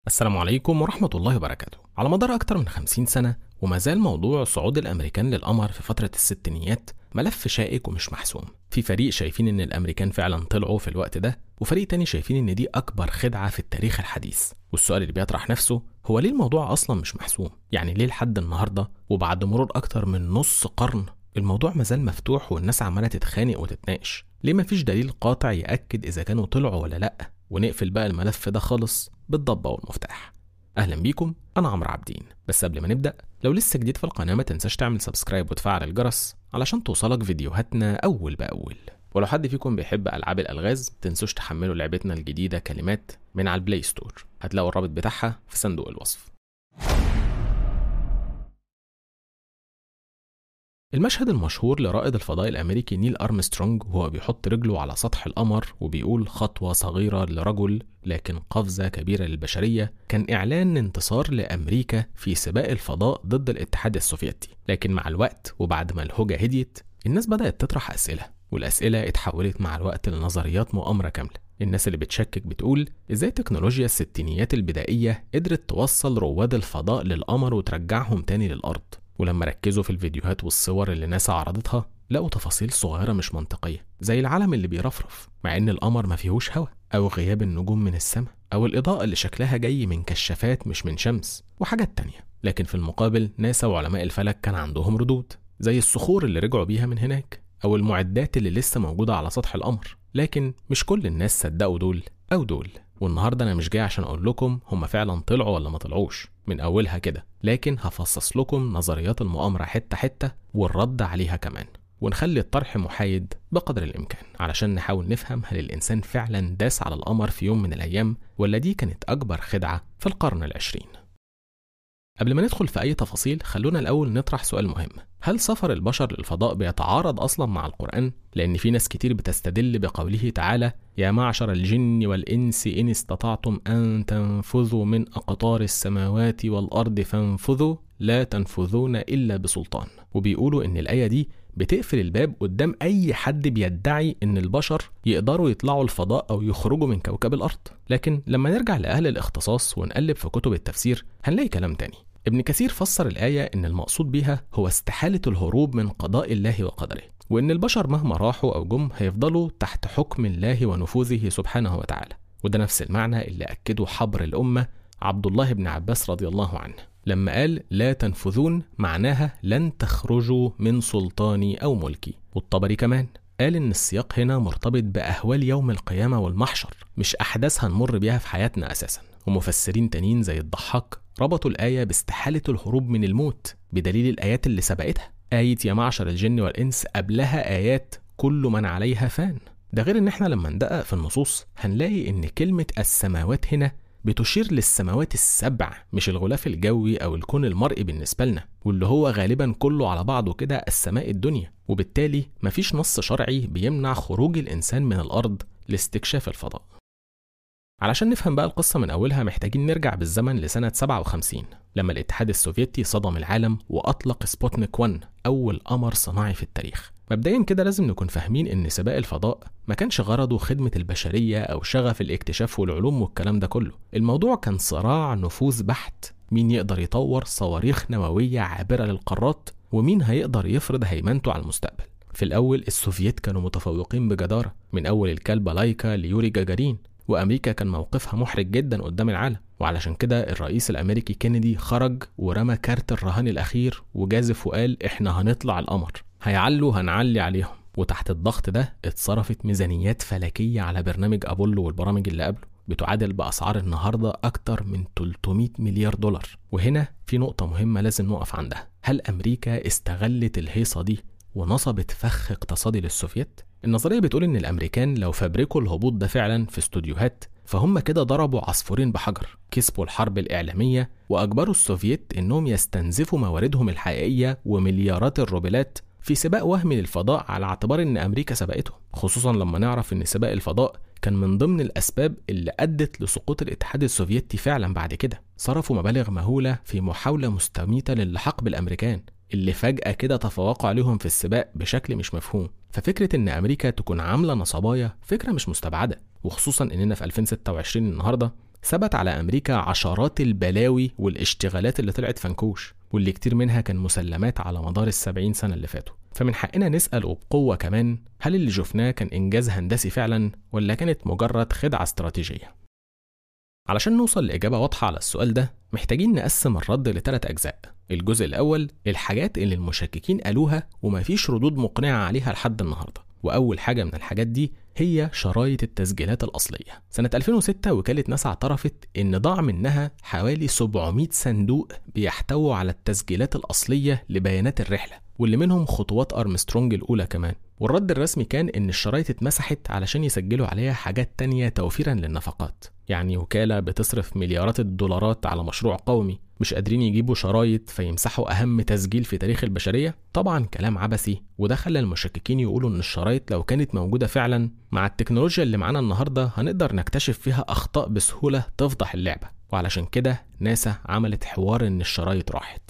السلام عليكم ورحمة الله وبركاته على مدار أكتر من 50 سنة وما زال موضوع صعود الأمريكان للقمر في فترة الستينيات ملف شائك ومش محسوم في فريق شايفين إن الأمريكان فعلا طلعوا في الوقت ده وفريق تاني شايفين إن دي أكبر خدعة في التاريخ الحديث والسؤال اللي بيطرح نفسه هو ليه الموضوع أصلا مش محسوم يعني ليه لحد النهاردة وبعد مرور أكتر من نص قرن الموضوع مازال مفتوح والناس عمالة تتخانق وتتناقش ليه مفيش دليل قاطع يأكد إذا كانوا طلعوا ولا لأ ونقفل بقى الملف ده خالص بالضبة والمفتاح أهلا بيكم أنا عمرو عابدين بس قبل ما نبدأ لو لسه جديد في القناة ما تنساش تعمل سبسكرايب وتفعل الجرس علشان توصلك فيديوهاتنا أول بأول ولو حد فيكم بيحب ألعاب الألغاز تنسوش تحملوا لعبتنا الجديدة كلمات من على البلاي ستور هتلاقوا الرابط بتاعها في صندوق الوصف المشهد المشهور لرائد الفضاء الأمريكي نيل أرمسترونج وهو بيحط رجله على سطح القمر وبيقول خطوة صغيرة لرجل لكن قفزة كبيرة للبشرية كان إعلان انتصار لأمريكا في سباق الفضاء ضد الاتحاد السوفيتي لكن مع الوقت وبعد ما الهوجة هديت الناس بدأت تطرح أسئلة والأسئلة اتحولت مع الوقت لنظريات مؤامرة كاملة الناس اللي بتشكك بتقول ازاي تكنولوجيا الستينيات البدائية قدرت توصل رواد الفضاء للقمر وترجعهم تاني للأرض ولما ركزوا في الفيديوهات والصور اللي ناسا عرضتها لقوا تفاصيل صغيرة مش منطقية زي العالم اللي بيرفرف مع إن القمر ما فيهوش هوا أو غياب النجوم من السماء أو الإضاءة اللي شكلها جاي من كشافات مش من شمس وحاجات تانية لكن في المقابل ناسا وعلماء الفلك كان عندهم ردود زي الصخور اللي رجعوا بيها من هناك أو المعدات اللي لسه موجودة على سطح القمر لكن مش كل الناس صدقوا دول أو دول والنهارده انا مش جاي عشان اقول لكم هم فعلا طلعوا ولا ما طلعوش من اولها كده لكن هفصص لكم نظريات المؤامره حته حته والرد عليها كمان ونخلي الطرح محايد بقدر الامكان علشان نحاول نفهم هل الانسان فعلا داس على القمر في يوم من الايام ولا دي كانت اكبر خدعه في القرن العشرين قبل ما ندخل في أي تفاصيل خلونا الأول نطرح سؤال مهم هل سفر البشر للفضاء بيتعارض أصلا مع القرآن؟ لأن في ناس كتير بتستدل بقوله تعالى يا معشر الجن والإنس إن استطعتم أن تنفذوا من أقطار السماوات والأرض فانفذوا لا تنفذون إلا بسلطان وبيقولوا إن الآية دي بتقفل الباب قدام أي حد بيدعي إن البشر يقدروا يطلعوا الفضاء أو يخرجوا من كوكب الأرض لكن لما نرجع لأهل الاختصاص ونقلب في كتب التفسير هنلاقي كلام تاني ابن كثير فسر الآية إن المقصود بيها هو استحالة الهروب من قضاء الله وقدره وإن البشر مهما راحوا أو جم هيفضلوا تحت حكم الله ونفوذه سبحانه وتعالى وده نفس المعنى اللي أكده حبر الأمة عبد الله بن عباس رضي الله عنه لما قال لا تنفذون معناها لن تخرجوا من سلطاني أو ملكي والطبري كمان قال إن السياق هنا مرتبط بأهوال يوم القيامة والمحشر مش أحداث هنمر بيها في حياتنا أساسا ومفسرين تانيين زي الضحاك ربطوا الآية باستحالة الهروب من الموت بدليل الآيات اللي سبقتها آية يا معشر الجن والإنس قبلها آيات كل من عليها فان ده غير إن إحنا لما ندقق في النصوص هنلاقي إن كلمة السماوات هنا بتشير للسماوات السبع مش الغلاف الجوي أو الكون المرئي بالنسبة لنا واللي هو غالبا كله على بعضه كده السماء الدنيا وبالتالي مفيش نص شرعي بيمنع خروج الإنسان من الأرض لاستكشاف الفضاء علشان نفهم بقى القصة من أولها محتاجين نرجع بالزمن لسنة 57 لما الاتحاد السوفيتي صدم العالم وأطلق سبوتنيك 1 أول قمر صناعي في التاريخ مبدئيا كده لازم نكون فاهمين إن سباق الفضاء ما كانش غرضه خدمة البشرية أو شغف الاكتشاف والعلوم والكلام ده كله الموضوع كان صراع نفوذ بحت مين يقدر يطور صواريخ نووية عابرة للقارات ومين هيقدر يفرض هيمنته على المستقبل في الأول السوفييت كانوا متفوقين بجدارة من أول الكلبة لايكا ليوري جاجارين وامريكا كان موقفها محرج جدا قدام العالم وعلشان كده الرئيس الامريكي كينيدي خرج ورمى كارت الرهان الاخير وجازف وقال احنا هنطلع القمر هيعلوا هنعلي عليهم وتحت الضغط ده اتصرفت ميزانيات فلكيه على برنامج ابولو والبرامج اللي قبله بتعادل باسعار النهارده اكتر من 300 مليار دولار وهنا في نقطه مهمه لازم نقف عندها هل امريكا استغلت الهيصه دي ونصبت فخ اقتصادي للسوفيت النظرية بتقول إن الأمريكان لو فبركوا الهبوط ده فعلا في استوديوهات فهم كده ضربوا عصفورين بحجر كسبوا الحرب الإعلامية وأجبروا السوفييت إنهم يستنزفوا مواردهم الحقيقية ومليارات الروبلات في سباق وهمي للفضاء على اعتبار إن أمريكا سبقتهم خصوصا لما نعرف إن سباق الفضاء كان من ضمن الأسباب اللي أدت لسقوط الاتحاد السوفيتي فعلا بعد كده صرفوا مبالغ مهولة في محاولة مستميتة للحاق بالأمريكان اللي فجأة كده تفوقوا عليهم في السباق بشكل مش مفهوم ففكرة إن أمريكا تكون عاملة نصبايا فكرة مش مستبعدة وخصوصا إننا في 2026 النهاردة ثبت على أمريكا عشرات البلاوي والاشتغالات اللي طلعت فنكوش واللي كتير منها كان مسلمات على مدار السبعين سنة اللي فاتوا فمن حقنا نسأل وبقوة كمان هل اللي شفناه كان إنجاز هندسي فعلا ولا كانت مجرد خدعة استراتيجية علشان نوصل لإجابة واضحة على السؤال ده محتاجين نقسم الرد لثلاث أجزاء الجزء الأول الحاجات اللي المشككين قالوها ومفيش ردود مقنعة عليها لحد النهاردة وأول حاجة من الحاجات دي هي شرايط التسجيلات الأصلية سنة 2006 وكالة ناسا اعترفت إن ضاع منها حوالي 700 صندوق بيحتووا على التسجيلات الأصلية لبيانات الرحلة واللي منهم خطوات أرمسترونج الأولى كمان والرد الرسمي كان إن الشرايط اتمسحت علشان يسجلوا عليها حاجات تانية توفيرا للنفقات يعني وكالة بتصرف مليارات الدولارات على مشروع قومي مش قادرين يجيبوا شرايط فيمسحوا أهم تسجيل في تاريخ البشرية طبعا كلام عبثي وده خلى المشككين يقولوا إن الشرايط لو كانت موجودة فعلا مع التكنولوجيا اللي معانا النهاردة هنقدر نكتشف فيها أخطاء بسهولة تفضح اللعبة وعلشان كده ناسا عملت حوار إن الشرايط راحت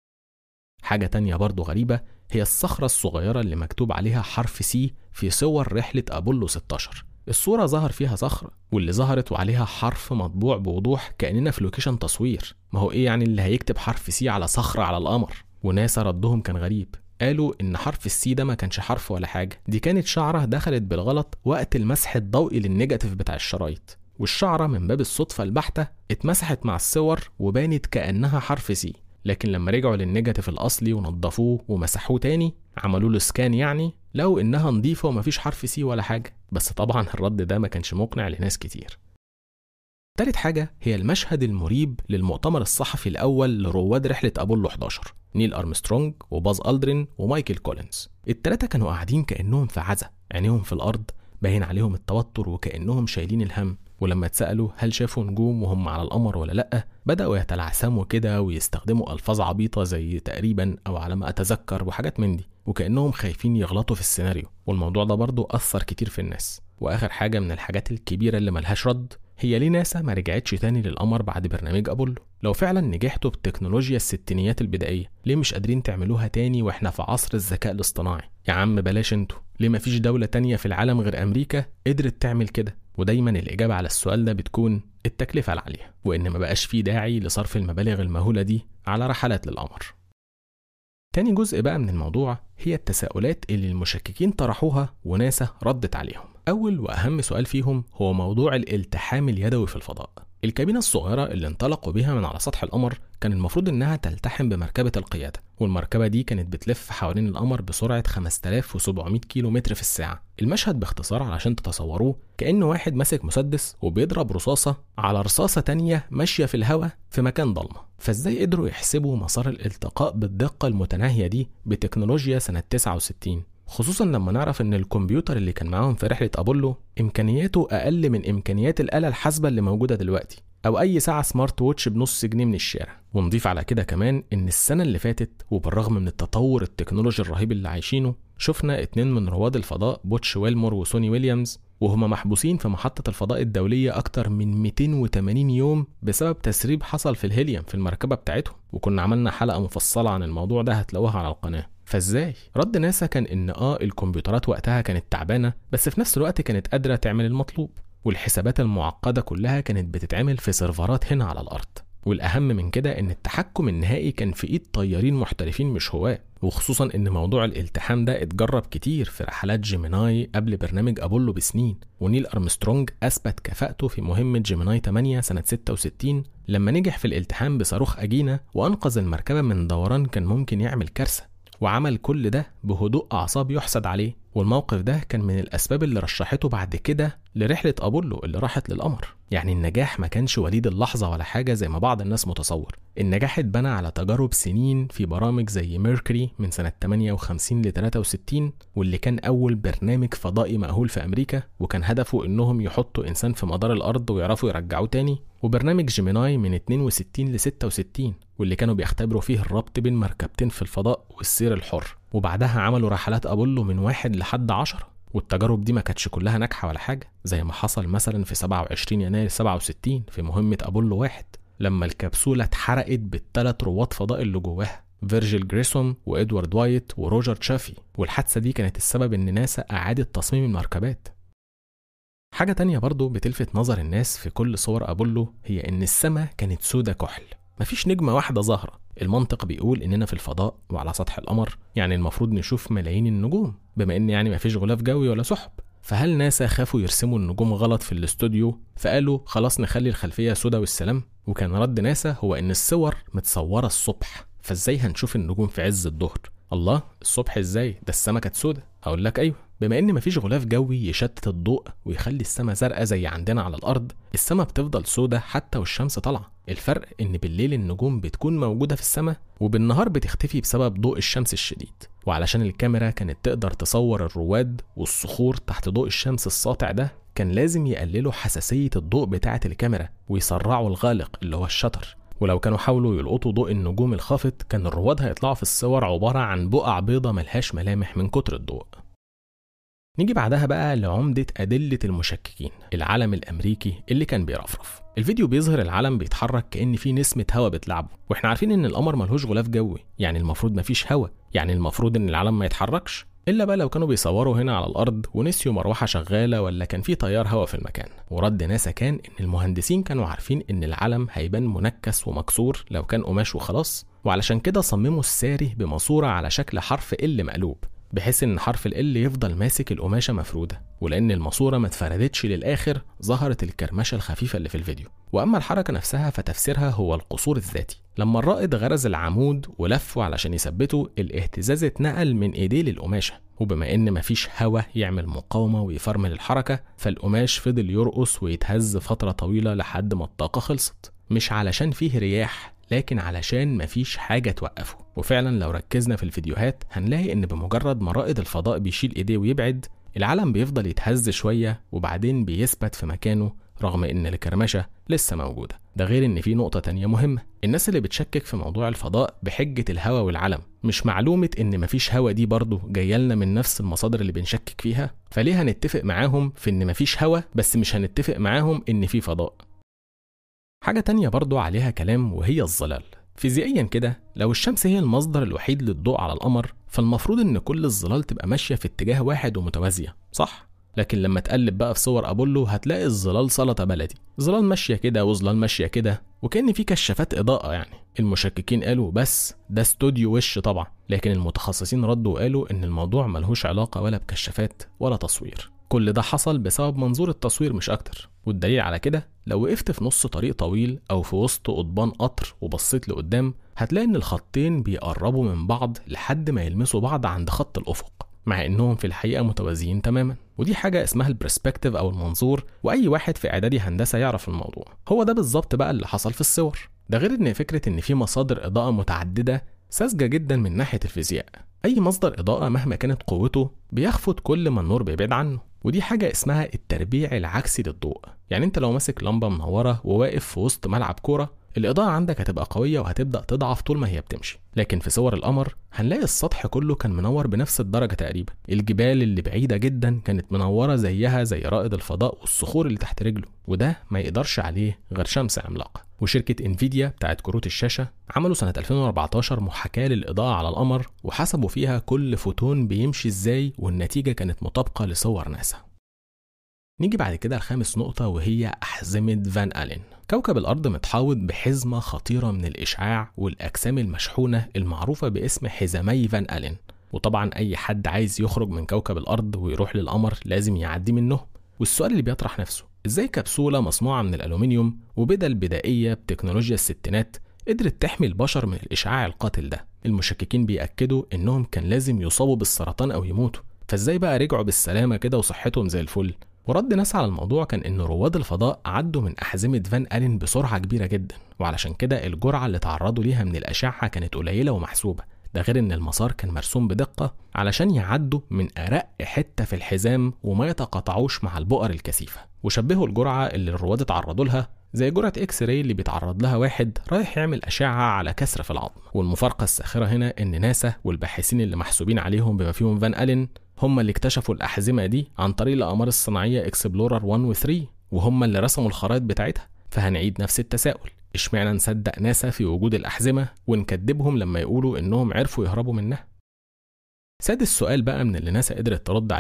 حاجة تانية برضو غريبة هي الصخرة الصغيرة اللي مكتوب عليها حرف سي في صور رحلة أبولو 16 الصورة ظهر فيها صخرة واللي ظهرت وعليها حرف مطبوع بوضوح كأننا في لوكيشن تصوير ما هو إيه يعني اللي هيكتب حرف سي على صخرة على القمر وناسا ردهم كان غريب قالوا إن حرف السي ده ما كانش حرف ولا حاجة دي كانت شعرة دخلت بالغلط وقت المسح الضوئي للنيجاتيف بتاع الشرايط والشعرة من باب الصدفة البحتة اتمسحت مع الصور وبانت كأنها حرف سي لكن لما رجعوا للنيجاتيف الأصلي ونضفوه ومسحوه تاني عملوا له سكان يعني لقوا إنها نظيفة ومفيش حرف سي ولا حاجة بس طبعا الرد ده ما كانش مقنع لناس كتير تالت حاجة هي المشهد المريب للمؤتمر الصحفي الأول لرواد رحلة أبولو 11 نيل أرمسترونج وباز ألدرين ومايكل كولينز التلاتة كانوا قاعدين كأنهم في عزا عينيهم في الأرض باين عليهم التوتر وكأنهم شايلين الهم ولما اتسألوا هل شافوا نجوم وهم على القمر ولا لأ بدأوا يتلعثموا كده ويستخدموا ألفاظ عبيطة زي تقريبا أو على ما أتذكر وحاجات من دي وكأنهم خايفين يغلطوا في السيناريو والموضوع ده برضه أثر كتير في الناس وآخر حاجة من الحاجات الكبيرة اللي ملهاش رد هي ليه ناسا ما رجعتش تاني للقمر بعد برنامج أبولو لو فعلا نجحتوا بتكنولوجيا الستينيات البدائية ليه مش قادرين تعملوها تاني واحنا في عصر الذكاء الاصطناعي يا عم بلاش انتوا ليه مفيش دولة تانية في العالم غير أمريكا قدرت تعمل كده ودايما الإجابة على السؤال ده بتكون التكلفة العالية وإن ما بقاش فيه داعي لصرف المبالغ المهولة دي على رحلات للقمر تاني جزء بقى من الموضوع هي التساؤلات اللي المشككين طرحوها وناسا ردت عليهم أول وأهم سؤال فيهم هو موضوع الالتحام اليدوي في الفضاء الكابينة الصغيرة اللي انطلقوا بيها من على سطح القمر كان المفروض إنها تلتحم بمركبة القيادة والمركبة دي كانت بتلف حوالين القمر بسرعة 5700 كيلو متر في الساعة المشهد باختصار علشان تتصوروه كأن واحد ماسك مسدس وبيضرب رصاصة على رصاصة تانية ماشية في الهواء في مكان ضلمة فازاي قدروا يحسبوا مسار الالتقاء بالدقة المتناهية دي بتكنولوجيا سنة 69 خصوصا لما نعرف ان الكمبيوتر اللي كان معاهم في رحلة ابولو امكانياته اقل من امكانيات الآلة الحاسبة اللي موجودة دلوقتي او اي ساعة سمارت ووتش بنص جنيه من الشارع ونضيف على كده كمان ان السنة اللي فاتت وبالرغم من التطور التكنولوجي الرهيب اللي عايشينه شفنا اتنين من رواد الفضاء بوتش ويلمور وسوني ويليامز وهما محبوسين في محطة الفضاء الدولية أكتر من 280 يوم بسبب تسريب حصل في الهيليوم في المركبة بتاعتهم وكنا عملنا حلقة مفصلة عن الموضوع ده هتلاقوها على القناة فازاي؟ رد ناسا كان إن آه الكمبيوترات وقتها كانت تعبانة بس في نفس الوقت كانت قادرة تعمل المطلوب والحسابات المعقدة كلها كانت بتتعمل في سيرفرات هنا على الأرض والأهم من كده إن التحكم النهائي كان في إيد طيارين محترفين مش هواة وخصوصا إن موضوع الالتحام ده اتجرب كتير في رحلات جيميناي قبل برنامج أبولو بسنين ونيل أرمسترونج أثبت كفاءته في مهمة جيميناي 8 سنة 66 لما نجح في الالتحام بصاروخ أجينا وأنقذ المركبة من دوران كان ممكن يعمل كارثة وعمل كل ده بهدوء أعصاب يحسد عليه والموقف ده كان من الأسباب اللي رشحته بعد كده لرحلة أبولو اللي راحت للقمر يعني النجاح ما كانش وليد اللحظة ولا حاجة زي ما بعض الناس متصور النجاح اتبنى على تجارب سنين في برامج زي ميركوري من سنة 58 ل 63 واللي كان أول برنامج فضائي مأهول في أمريكا وكان هدفه إنهم يحطوا إنسان في مدار الأرض ويعرفوا يرجعوه تاني وبرنامج جيميناي من 62 ل 66 واللي كانوا بيختبروا فيه الربط بين مركبتين في الفضاء والسير الحر وبعدها عملوا رحلات أبولو من واحد لحد عشرة والتجارب دي ما كانتش كلها ناجحة ولا حاجة زي ما حصل مثلا في 27 يناير 67 في مهمة أبولو واحد لما الكبسولة اتحرقت بالثلاث رواد فضاء اللي جواها فيرجيل جريسوم وإدوارد وايت وروجر تشافي والحادثة دي كانت السبب إن ناسا أعادت تصميم المركبات حاجة تانية برضو بتلفت نظر الناس في كل صور أبولو هي إن السماء كانت سودة كحل مفيش نجمة واحدة ظاهرة المنطق بيقول إننا في الفضاء وعلى سطح القمر يعني المفروض نشوف ملايين النجوم بما إن يعني مفيش غلاف جوي ولا سحب فهل ناسا خافوا يرسموا النجوم غلط في الاستوديو فقالوا خلاص نخلي الخلفية سودة والسلام وكان رد ناسا هو إن الصور متصورة الصبح فازاي هنشوف النجوم في عز الظهر الله الصبح ازاي ده السما كانت سودة هقول لك ايوه بما ان مفيش غلاف جوي يشتت الضوء ويخلي السما زرقاء زي عندنا على الارض السما بتفضل سودة حتى والشمس طالعه الفرق ان بالليل النجوم بتكون موجوده في السما وبالنهار بتختفي بسبب ضوء الشمس الشديد وعلشان الكاميرا كانت تقدر تصور الرواد والصخور تحت ضوء الشمس الساطع ده كان لازم يقللوا حساسيه الضوء بتاعه الكاميرا ويسرعوا الغالق اللي هو الشطر ولو كانوا حاولوا يلقطوا ضوء النجوم الخافت كان الرواد هيطلعوا في الصور عبارة عن بقع بيضة ملهاش ملامح من كتر الضوء نيجي بعدها بقى لعمدة أدلة المشككين العلم الأمريكي اللي كان بيرفرف الفيديو بيظهر العلم بيتحرك كأن في نسمة هوا بتلعبه واحنا عارفين ان القمر ملهوش غلاف جوي يعني المفروض مفيش هوا يعني المفروض ان العلم ما يتحركش الا بقى لو كانوا بيصوروا هنا على الارض ونسيوا مروحه شغاله ولا كان في تيار هواء في المكان ورد ناسا كان ان المهندسين كانوا عارفين ان العلم هيبان منكس ومكسور لو كان قماش وخلاص وعلشان كده صمموا الساري بماسوره على شكل حرف ال مقلوب بحيث ان حرف ال يفضل ماسك القماشه مفروده ولان الماسوره ما اتفردتش للاخر ظهرت الكرمشه الخفيفه اللي في الفيديو واما الحركه نفسها فتفسيرها هو القصور الذاتي لما الرائد غرز العمود ولفه علشان يثبته الاهتزاز اتنقل من ايديه للقماشه وبما ان مفيش هوا يعمل مقاومه ويفرمل الحركه فالقماش فضل يرقص ويتهز فتره طويله لحد ما الطاقه خلصت مش علشان فيه رياح لكن علشان مفيش حاجة توقفه وفعلا لو ركزنا في الفيديوهات هنلاقي ان بمجرد ما رائد الفضاء بيشيل ايديه ويبعد العلم بيفضل يتهز شوية وبعدين بيثبت في مكانه رغم ان الكرمشة لسه موجودة ده غير ان في نقطة تانية مهمة الناس اللي بتشكك في موضوع الفضاء بحجة الهوا والعلم مش معلومة ان مفيش هوا دي برضه جاية لنا من نفس المصادر اللي بنشكك فيها فليه هنتفق معاهم في ان مفيش هوا بس مش هنتفق معاهم ان في فضاء حاجة تانية برضو عليها كلام وهي الظلال فيزيائيا كده لو الشمس هي المصدر الوحيد للضوء على القمر فالمفروض ان كل الظلال تبقى ماشية في اتجاه واحد ومتوازية صح؟ لكن لما تقلب بقى في صور ابولو هتلاقي الظلال سلطة بلدي ظلال ماشية كده وظلال ماشية كده وكأن في كشافات إضاءة يعني المشككين قالوا بس ده استوديو وش طبعا لكن المتخصصين ردوا وقالوا ان الموضوع ملهوش علاقة ولا بكشافات ولا تصوير كل ده حصل بسبب منظور التصوير مش أكتر والدليل على كده لو وقفت في نص طريق طويل أو في وسط قضبان قطر وبصيت لقدام هتلاقي إن الخطين بيقربوا من بعض لحد ما يلمسوا بعض عند خط الأفق مع إنهم في الحقيقة متوازيين تماما ودي حاجة اسمها البرسبكتيف أو المنظور وأي واحد في إعدادي هندسة يعرف الموضوع هو ده بالظبط بقى اللي حصل في الصور ده غير إن فكرة إن في مصادر إضاءة متعددة ساذجة جدا من ناحية الفيزياء أي مصدر إضاءة مهما كانت قوته بيخفض كل ما النور بيبعد عنه ودي حاجة اسمها التربيع العكسي للضوء يعني انت لو ماسك لمبة منورة وواقف في وسط ملعب كورة الإضاءة عندك هتبقى قوية وهتبدأ تضعف طول ما هي بتمشي لكن في صور القمر هنلاقي السطح كله كان منور بنفس الدرجة تقريبا الجبال اللي بعيدة جدا كانت منورة زيها زي رائد الفضاء والصخور اللي تحت رجله وده ما يقدرش عليه غير شمس عملاقة وشركة انفيديا بتاعت كروت الشاشة عملوا سنة 2014 محاكاة للإضاءة على القمر وحسبوا فيها كل فوتون بيمشي ازاي والنتيجة كانت مطابقة لصور ناسا نيجي بعد كده لخامس نقطة وهي أحزمة فان ألين كوكب الأرض متحوط بحزمة خطيرة من الإشعاع والأجسام المشحونة المعروفة باسم حزامي فان ألين وطبعا أي حد عايز يخرج من كوكب الأرض ويروح للقمر لازم يعدي منه والسؤال اللي بيطرح نفسه ازاي كبسولة مصنوعة من الألومنيوم وبدل بدائية بتكنولوجيا الستينات قدرت تحمي البشر من الإشعاع القاتل ده المشككين بيأكدوا إنهم كان لازم يصابوا بالسرطان أو يموتوا فازاي بقى رجعوا بالسلامة كده وصحتهم زي الفل ورد ناس على الموضوع كان ان رواد الفضاء عدوا من احزمه فان الين بسرعه كبيره جدا وعلشان كده الجرعه اللي تعرضوا ليها من الاشعه كانت قليله ومحسوبه ده غير ان المسار كان مرسوم بدقه علشان يعدوا من ارق حته في الحزام وما يتقاطعوش مع البؤر الكثيفه وشبهوا الجرعه اللي الرواد اتعرضوا لها زي جرعة اكس راي اللي بيتعرض لها واحد رايح يعمل أشعة على كسر في العظم والمفارقة الساخرة هنا إن ناسا والباحثين اللي محسوبين عليهم بما فيهم فان ألين هم اللي اكتشفوا الأحزمة دي عن طريق الأقمار الصناعية اكسبلورر 1 و 3 وهم اللي رسموا الخرائط بتاعتها فهنعيد نفس التساؤل اشمعنى نصدق ناسا في وجود الأحزمة ونكذبهم لما يقولوا إنهم عرفوا يهربوا منها سادس سؤال بقى من اللي ناسا قدرت ترد عليهم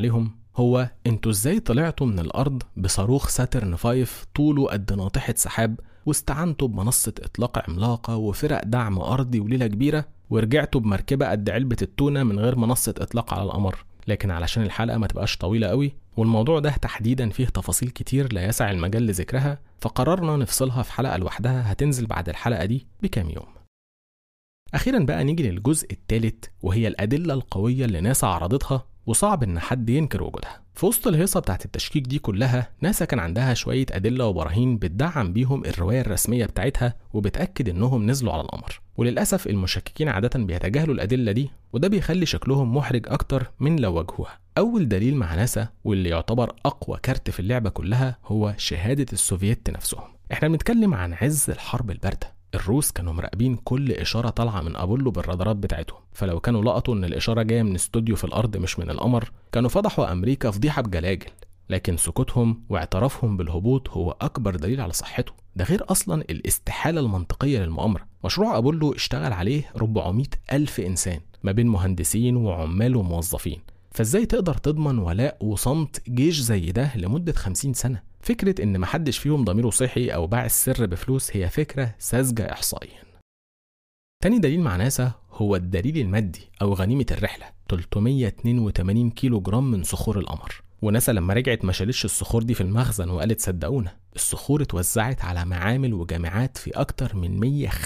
هو انتوا ازاي طلعتوا من الارض بصاروخ ساترن 5 طوله قد ناطحة سحاب واستعنتوا بمنصة اطلاق عملاقة وفرق دعم ارضي وليلة كبيرة ورجعتوا بمركبة قد علبة التونة من غير منصة اطلاق على القمر لكن علشان الحلقة ما تبقاش طويلة قوي والموضوع ده تحديدا فيه تفاصيل كتير لا يسع المجال لذكرها فقررنا نفصلها في حلقة لوحدها هتنزل بعد الحلقة دي بكام يوم أخيرا بقى نيجي للجزء الثالث وهي الأدلة القوية اللي ناسا عرضتها وصعب إن حد ينكر وجودها. في وسط الهيصة بتاعت التشكيك دي كلها ناسا كان عندها شوية أدلة وبراهين بتدعم بيهم الرواية الرسمية بتاعتها وبتأكد إنهم نزلوا على القمر. وللأسف المشككين عادة بيتجاهلوا الأدلة دي وده بيخلي شكلهم محرج أكتر من لو واجهوها. أول دليل مع ناسا واللي يعتبر أقوى كارت في اللعبة كلها هو شهادة السوفييت نفسهم. احنا بنتكلم عن عز الحرب الباردة الروس كانوا مراقبين كل إشارة طالعة من أبولو بالرادارات بتاعتهم فلو كانوا لقطوا إن الإشارة جاية من استوديو في الأرض مش من القمر كانوا فضحوا أمريكا فضيحة بجلاجل لكن سكوتهم واعترافهم بالهبوط هو أكبر دليل على صحته ده غير أصلا الاستحالة المنطقية للمؤامرة مشروع أبولو اشتغل عليه 400 ألف إنسان ما بين مهندسين وعمال وموظفين فازاي تقدر تضمن ولاء وصمت جيش زي ده لمدة 50 سنة فكرة إن محدش فيهم ضميره صحي أو باع السر بفلوس هي فكرة ساذجة إحصائيا. تاني دليل مع ناسا هو الدليل المادي أو غنيمة الرحلة 382 كيلو جرام من صخور القمر وناسا لما رجعت ما شالتش الصخور دي في المخزن وقالت صدقونا الصخور اتوزعت على معامل وجامعات في أكتر من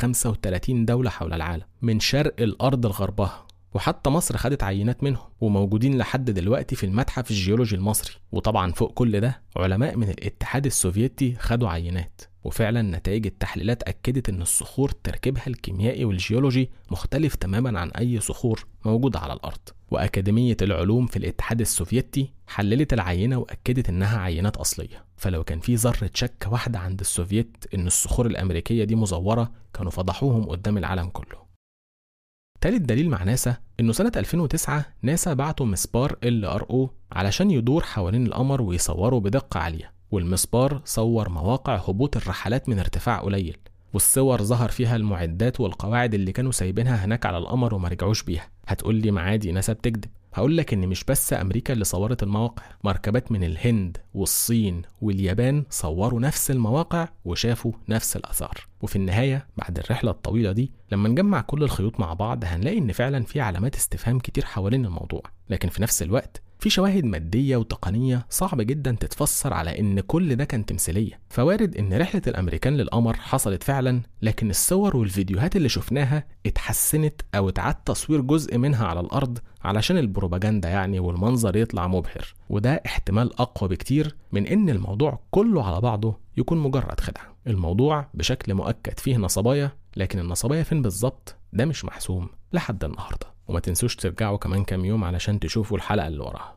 135 دولة حول العالم من شرق الأرض لغربها وحتى مصر خدت عينات منهم وموجودين لحد دلوقتي في المتحف الجيولوجي المصري وطبعا فوق كل ده علماء من الاتحاد السوفيتي خدوا عينات وفعلا نتائج التحليلات أكدت إن الصخور تركيبها الكيميائي والجيولوجي مختلف تماما عن أي صخور موجودة على الأرض وأكاديمية العلوم في الاتحاد السوفيتي حللت العينة وأكدت إنها عينات أصلية فلو كان في ذرة شك واحدة عند السوفيت إن الصخور الأمريكية دي مزورة كانوا فضحوهم قدام العالم كله تالت دليل مع ناسا انه سنة 2009 ناسا بعتوا مسبار ال ار او علشان يدور حوالين القمر ويصوروا بدقة عالية والمسبار صور مواقع هبوط الرحلات من ارتفاع قليل والصور ظهر فيها المعدات والقواعد اللي كانوا سايبينها هناك على القمر وما رجعوش بيها هتقول لي معادي ناسا بتكذب هقول لك ان مش بس امريكا اللي صورت المواقع مركبات من الهند والصين واليابان صوروا نفس المواقع وشافوا نفس الاثار وفي النهايه بعد الرحله الطويله دي لما نجمع كل الخيوط مع بعض هنلاقي ان فعلا في علامات استفهام كتير حوالين الموضوع لكن في نفس الوقت في شواهد مادية وتقنية صعب جدا تتفسر على إن كل ده كان تمثيلية فوارد إن رحلة الأمريكان للقمر حصلت فعلا لكن الصور والفيديوهات اللي شفناها اتحسنت أو اتعاد تصوير جزء منها على الأرض علشان البروباجندا يعني والمنظر يطلع مبهر وده احتمال أقوى بكتير من إن الموضوع كله على بعضه يكون مجرد خدعة الموضوع بشكل مؤكد فيه نصبايا لكن النصبايا فين بالظبط ده مش محسوم لحد النهارده وما تنسوش ترجعوا كمان كام يوم علشان تشوفوا الحلقة اللي وراها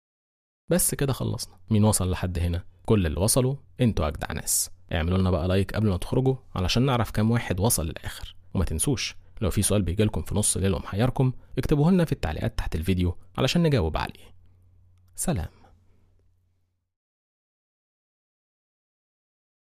بس كده خلصنا مين وصل لحد هنا كل اللي وصلوا انتوا اجدع ناس اعملوا لنا بقى لايك قبل ما تخرجوا علشان نعرف كام واحد وصل للاخر وما تنسوش لو في سؤال بيجيلكم في نص ليل ومحيركم اكتبوه لنا في التعليقات تحت الفيديو علشان نجاوب عليه سلام